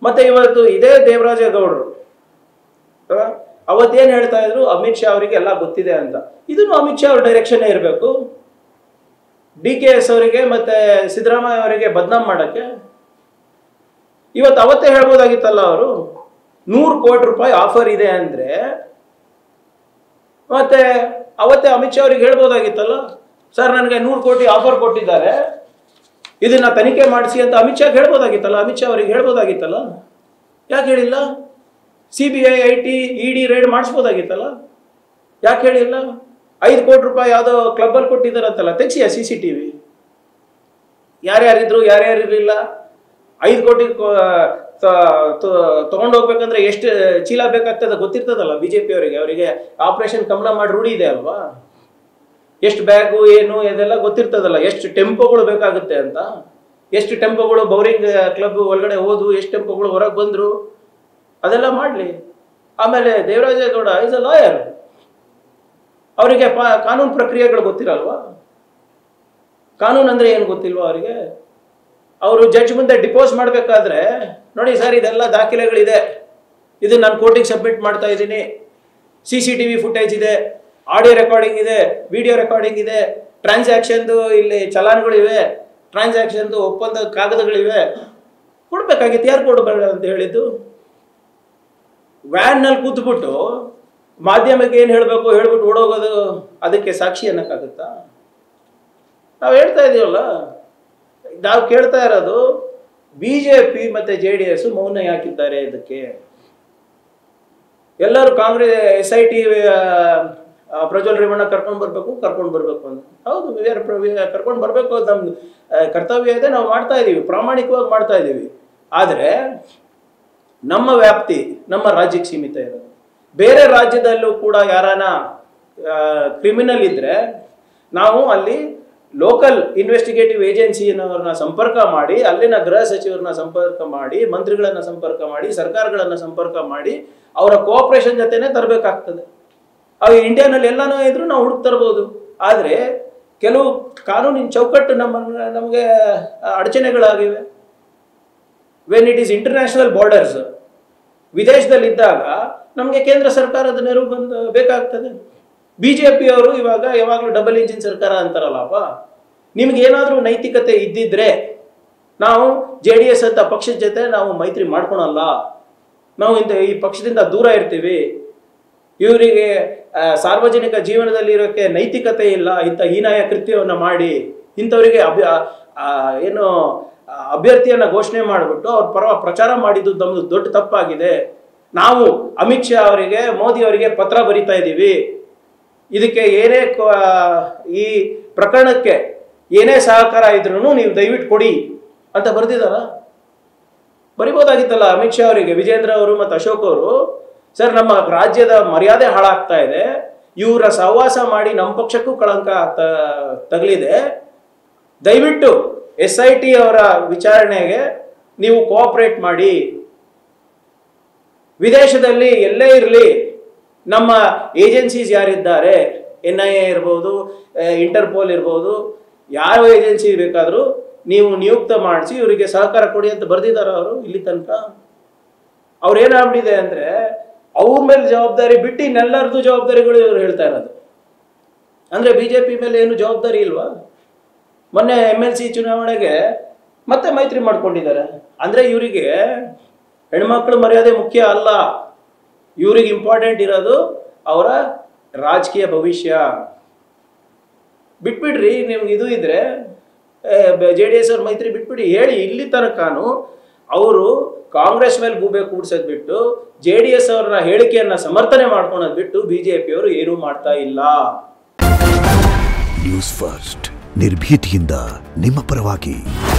ಮತ್ತೆ ಇವತ್ತು ಇದೇ ದೇವರಾಜೇಗೌಡರು ಆ, ಅವತ್ತೇನು ಹೇಳ್ತಾ ಇದ್ರು ಅಮಿತ್ ಶಾ ಅವರಿಗೆ ಎಲ್ಲ ಗೊತ್ತಿದೆ ಅಂತ ಇದನ್ನು ಅಮಿತ್ ಶಾ ಅವ್ರ ಡೈರೆಕ್ಷನ್ನೇ ಇರಬೇಕು ಡಿ ಕೆ ಎಸ್ ಅವರಿಗೆ ಮತ್ತೆ ಸಿದ್ದರಾಮಯ್ಯ ಅವರಿಗೆ ಬದ್ನಾಮ್ ಮಾಡಕ್ಕೆ ಇವತ್ತು ಅವತ್ತೇ ಹೇಳ್ಬೋದಾಗಿತ್ತಲ್ಲ ಅವರು ನೂರು ಕೋಟಿ ರೂಪಾಯಿ ಆಫರ್ ಇದೆ ಅಂದ್ರೆ ಮತ್ತೆ ಅವತ್ತೇ ಅಮಿತ್ ಶಾ ಅವ್ರಿಗೆ ಹೇಳ್ಬೋದಾಗಿತ್ತಲ್ಲ ಸರ್ ನನಗೆ ನೂರು ಕೋಟಿ ಆಫರ್ ಕೊಟ್ಟಿದ್ದಾರೆ ಇದನ್ನ ತನಿಖೆ ಮಾಡಿಸಿ ಅಂತ ಅಮಿತ್ ಶಾ ಹೇಳ್ಬೋದಾಗಿತ್ತಲ್ಲ ಅಮಿತ್ ಶಾ ಅವರಿಗೆ ಹೇಳ್ಬೋದಾಗಿತ್ತಲ್ಲ ಯಾಕೆ ಹೇಳಿಲ್ಲ C B I I T E D raid ಮಾಡಿಸ್ಬೋದಾಗಿತ್ತಲ್ಲ ಯಾಕೆ ಹೇಳಿಲ್ಲ ಐದು ಕೋಟಿ ರೂಪಾಯಿ ಯಾವುದೋ ಕ್ಲಬ್ಬಲ್ಲಿ ಕೊಟ್ಟಿದ್ದಾರಂತಲ್ಲ ತೆಗ್ಸಿಯ ಸಿ ಸಿ ಟಿ ವಿ ಯಾರ್ಯಾರಿದ್ರು ಯಾರ್ಯಾರಿರಲಿಲ್ಲ ಐದು ಕೋಟಿ ತಗೊಂಡು ಹೋಗ್ಬೇಕಂದ್ರೆ ಎಷ್ಟು ಚೀಲ ಬೇಕಾಗ್ತದೆ ಗೊತ್ತಿರ್ತದಲ್ಲ ಬಿ ಜೆ ಪಿ ಅವರಿಗೆ ಅವರಿಗೆ ಆಪರೇಷನ್ ಕಮಲ ಮಾಡಿ ರೂಢಿ ಇದೆ ಅಲ್ವಾ ಎಷ್ಟು ಬ್ಯಾಗು ಏನು ಇದೆಲ್ಲ ಗೊತ್ತಿರ್ತದಲ್ಲ ಎಷ್ಟು ಟೆಂಪೋಗಳು ಬೇಕಾಗುತ್ತೆ ಅಂತ ಎಷ್ಟು ಟೆಂಪೋಗಳು ಬೌರಿಂಗ್ ಕ್ಲಬ್ ಒಳಗಡೆ ಹೋದ್ವು ಎಷ್ಟು ಟೆಂಪೋಗಳು ಹೊರಗೆ ಬಂದರು ಅದೆಲ್ಲ ಮಾಡಲಿ ಆಮೇಲೆ ದೇವರಾಜೇಗೌಡ ಇಸ್ ಅ ಲಾಯರ್ ಅವರಿಗೆ ಪಾ ಕಾನೂನು ಪ್ರಕ್ರಿಯೆಗಳು ಗೊತ್ತಿರಲ್ವಾ ಕಾನೂನು ಅಂದ್ರೆ ಏನು ಗೊತ್ತಿಲ್ವಾ ಅವರಿಗೆ ಅವರು ಜಡ್ಜ್ ಮುಂದೆ ಡಿಪೋಸ್ ಮಾಡಬೇಕಾದ್ರೆ ನೋಡಿ ಸರ್ ಇದೆಲ್ಲ ದಾಖಲೆಗಳಿದೆ ಇದು ನಾನು ಕೋರ್ಟಿಗೆ ಸಬ್ಮಿಟ್ ಮಾಡ್ತಾ ಇದ್ದೀನಿ C C T V footage ಇದೆ ಆಡಿಯೋ ರೆಕಾರ್ಡಿಂಗ್ ಇದೆ ವಿಡಿಯೋ ರೆಕಾರ್ಡಿಂಗ್ ಇದೆ ಟ್ರಾನ್ಸಾಕ್ಷನ್ದು ಇಲ್ಲಿ ಚಲಾನ್ಗಳಿವೆ ಟ್ರಾನ್ಸಾಕ್ಷನ್ದು ಒಪ್ಪಂದ ಕಾಗದಗಳಿವೆ ಕೊಡ್ಬೇಕಾಗಿತ್ತು ಯಾರು ಕೊಡಬೇಡ ಅಂತ ಹೇಳಿದ್ದು ವ್ಯಾನ್ನಲ್ಲಿ ಕೂತ್ಬಿಟ್ಟು ಮಾಧ್ಯಮಕ್ಕೆ ಏನು ಹೇಳಬೇಕು ಹೇಳ್ಬಿಟ್ಟು ಓಡೋಗೋದು ಅದಕ್ಕೆ ಸಾಕ್ಷಿ ಅನ್ನಕ್ಕಾಗುತ್ತಾ ನಾವು ಹೇಳ್ತಾ ಇದೀವಲ್ಲ ನಾವು ಕೇಳ್ತಾ ಇರೋದು ಬಿ ಜೆ ಪಿ ಮತ್ತು ಜೆ ಡಿ ಎಸ್ ಮೌನ ಯಾಕಿದ್ದಾರೆ ಇದಕ್ಕೆ ಎಲ್ಲರೂ Congress S I T Prajwal Revanna ಕರ್ಕೊಂಡು ಬರಬೇಕು ಕರ್ಕೊಂಡು ಬರಬೇಕು ಅಂತ ಹೌದು we are pro- we are ಕರ್ಕೊಂಡು ಬರಬೇಕು ಅದು ನಮ್ಮ ಆ, ಕರ್ತವ್ಯ ಇದೆ ನಾವು ಮಾಡ್ತಾ ಇದ್ದೀವಿ ಪ್ರಾಮಾಣಿಕವಾಗಿ ಮಾಡ್ತಾ ಇದ್ದೀವಿ ಆದರೆ ನಮ್ಮ ವ್ಯಾಪ್ತಿ ನಮ್ಮ ರಾಜ್ಯಕ್ಕೆ ಸೀಮಿತ ಇರೋದು ಬೇರೆ ರಾಜ್ಯದಲ್ಲೂ ಕೂಡ ಯಾರಾನ ಕ್ರಿಮಿನಲ್ ಇದ್ರೆ ನಾವು ಅಲ್ಲಿ ಲೋಕಲ್ ಇನ್ವೆಸ್ಟಿಗೇಟಿವ್ ಏಜೆನ್ಸಿಯವ್ರನ್ನ ಸಂಪರ್ಕ ಮಾಡಿ ಅಲ್ಲಿನ ಗೃಹ ಸಚಿವರನ್ನ ಸಂಪರ್ಕ ಮಾಡಿ ಮಂತ್ರಿಗಳನ್ನ ಸಂಪರ್ಕ ಮಾಡಿ ಸರ್ಕಾರಗಳನ್ನ ಸಂಪರ್ಕ ಮಾಡಿ ಅವರ ಕೋಆಪರೇಷನ್ ಜೊತೆನೆ ತರಬೇಕಾಗ್ತದೆ ಅವು ಇಂಡಿಯಾನಲ್ಲಿ ಎಲ್ಲಾನು ಇದ್ರು ನಾವು ಹುಡುಕ್ ತರ್ಬೋದು ಆದರೆ ಕೆಲವು ಕಾನೂನಿನ ಚೌಕಟ್ಟು ನಮ್ಮ ನಮಗೆ ಅಡಚಣೆಗಳಾಗಿವೆ when it is international borders ವಿದೇಶದಲ್ಲಿದ್ದಾಗ ನಮಗೆ ಕೇಂದ್ರ ಸರ್ಕಾರದ ನೆರವು ಬಂದು ಬೇಕಾಗ್ತದೆ ಬಿ ಜೆ ಪಿಯವರು ಇವಾಗ ಯಾವಾಗಲೂ ಡಬಲ್ ಇಂಜಿನ್ ಸರ್ಕಾರ ಅಂತಾರಲ್ಲಪ್ಪ ನಿಮ್ಗೆ ಏನಾದರೂ ನೈತಿಕತೆ ಇದ್ದಿದ್ರೆ ನಾವು ಜೆ ಡಿ ಎಸ್ ಅಂತ ಪಕ್ಷದ ಜೊತೆ ನಾವು ಮೈತ್ರಿ ಮಾಡ್ಕೊಳಲ್ಲ ನಾವು ಇಂಥ ಈ ಪಕ್ಷದಿಂದ ದೂರ ಇರ್ತೀವಿ ಇವರಿಗೆ ಆ, ಸಾರ್ವಜನಿಕ ಜೀವನದಲ್ಲಿ ಇರೋಕ್ಕೆ ನೈತಿಕತೆ ಇಲ್ಲ ಇಂಥ ಹೀನಾಯ ಕೃತ್ಯವನ್ನು ಮಾಡಿ ಇಂಥವರಿಗೆ ಅಭ್ಯ ಆ, ಏನು ಆ, ಅಭ್ಯರ್ಥಿಯನ್ನ ಘೋಷಣೆ ಮಾಡಿಬಿಟ್ಟು ಅವ್ರ ಪರ ಪ್ರಚಾರ ಮಾಡಿದ್ದು ನಮ್ಮದು ದೊಡ್ಡ ತಪ್ಪಾಗಿದೆ ನಾವು ಅಮಿತ್ ಶಾ ಅವರಿಗೆ ಮೋದಿ ಅವರಿಗೆ ಪತ್ರ ಬರಿತಾ ಇದ್ದೀವಿ ಇದಕ್ಕೆ ಏನೇ ಕ- ಈ ಪ್ರಕರಣಕ್ಕೆ ಏನೇ ಸಹಕಾರ ಇದ್ರೂ ನೀವು ದಯವಿಟ್ಟು ಕೊಡಿ ಅಂತ ಬರೆದಿದ್ದಾರ ಬರಿಬೋದಾಗಿತ್ತಲ್ಲ ಅಮಿತ್ ಶಾ ಅವರಿಗೆ ವಿಜೇಂದ್ರ ಅವರು ಮತ್ತು ಅಶೋಕ್ ಅವರು ಸರ್ ನಮ್ಮ ರಾಜ್ಯದ ಮರ್ಯಾದೆ ಹಾಳಾಗ್ತಾ ಇದೆ ಇವರ ಸಹವಾಸ ಮಾಡಿ ನಮ್ಮ ಪಕ್ಷಕ್ಕೂ ಕಳಂಕ ತ- ತಗಲಿದೆ ದಯವಿಟ್ಟು ಎಸ್ ಐ ಟಿ ಅವರ ವಿಚಾರಣೆಗೆ ನೀವು ಕೋಆಪರೇಟ್ ಮಾಡಿ ವಿದೇಶದಲ್ಲಿ ಎಲ್ಲೇ ಇರಲಿ ನಮ್ಮ ಏಜೆನ್ಸೀಸ್ ಯಾರಿದ್ದಾರೆ ಎನ್ ಐ ಎ ಇರ್ಬೋದು ಇಂಟರ್ಪೋಲ್ ಇರ್ಬೋದು ಯಾವ ಏಜೆನ್ಸಿ ಬೇಕಾದರೂ ನೀವು ನಿಯುಕ್ತ ಮಾಡಿಸಿ ಇವರಿಗೆ ಸಹಕಾರ ಕೊಡಿ ಅಂತ ಬರೆದಿದ್ದಾರೆ ಅವರು ಇಲ್ಲಿ ತನಕ ಅವ್ರು ಏನಾಗ್ಬಿಟ್ಟಿದೆ ಅಂದರೆ ಅವ್ರ ಮೇಲೆ ಜವಾಬ್ದಾರಿ ಬಿಟ್ಟು ಇನ್ನೆಲ್ಲರದ್ದು ಜವಾಬ್ದಾರಿಗಳು ಇವ್ರು ಹೇಳ್ತಾ ಇರೋದು ಅಂದರೆ ಬಿ ಜೆ ಪಿ ಮೇಲೆ ಏನು ಜವಾಬ್ದಾರಿ ಇಲ್ವಾ ಮೊನ್ನೆ ಎಮ್ ಎಲ್ ಸಿ ಚುನಾವಣೆಗೆ ಮತ್ತೆ ಮೈತ್ರಿ ಮಾಡ್ಕೊಂಡಿದ್ದಾರೆ ಅಂದರೆ ಇವರಿಗೆ ಹೆಣ್ಮಕ್ಳ ಮರ್ಯಾದೆ ಮುಖ್ಯ ಅಲ್ಲ ಇವ್ರಿಗೆ ಇಂಪಾರ್ಟೆಂಟ್ ಇರೋದು ಅವರ ರಾಜಕೀಯ ಭವಿಷ್ಯ ಬಿಟ್ಬಿಡ್ರಿ ನಿಮ್ಗೆ ಇದು ಇದ್ರೆ ಜೆ ಡಿ ಎಸ್ ಅವ್ರ ಮೈತ್ರಿ ಬಿಟ್ಬಿಡಿ ಹೇಳಿ ಇಲ್ಲಿ ತನಕನೂ ಅವರು ಕಾಂಗ್ರೆಸ್ ಮೇಲೆ ಗೂಬೆ ಕೂಡ್ಸೋದ್ ಬಿಟ್ಟು ಜೆ ಡಿ ಎಸ್ ಅವರ ಹೇಳಿಕೆಯನ್ನ ಸಮರ್ಥನೆ ಮಾಡ್ಕೊಳೋದ್ ಬಿಟ್ಟು ಬಿ ಜೆ ಪಿಯವರು ಏನೂ ಮಾಡ್ತಾ ಇಲ್ಲ ನ್ಯೂಸ್ ಫಸ್ಟ್ ನಿರ್ಭೀತಿಯಿಂದ ನಿಮ್ಮ ಪರವಾಗಿ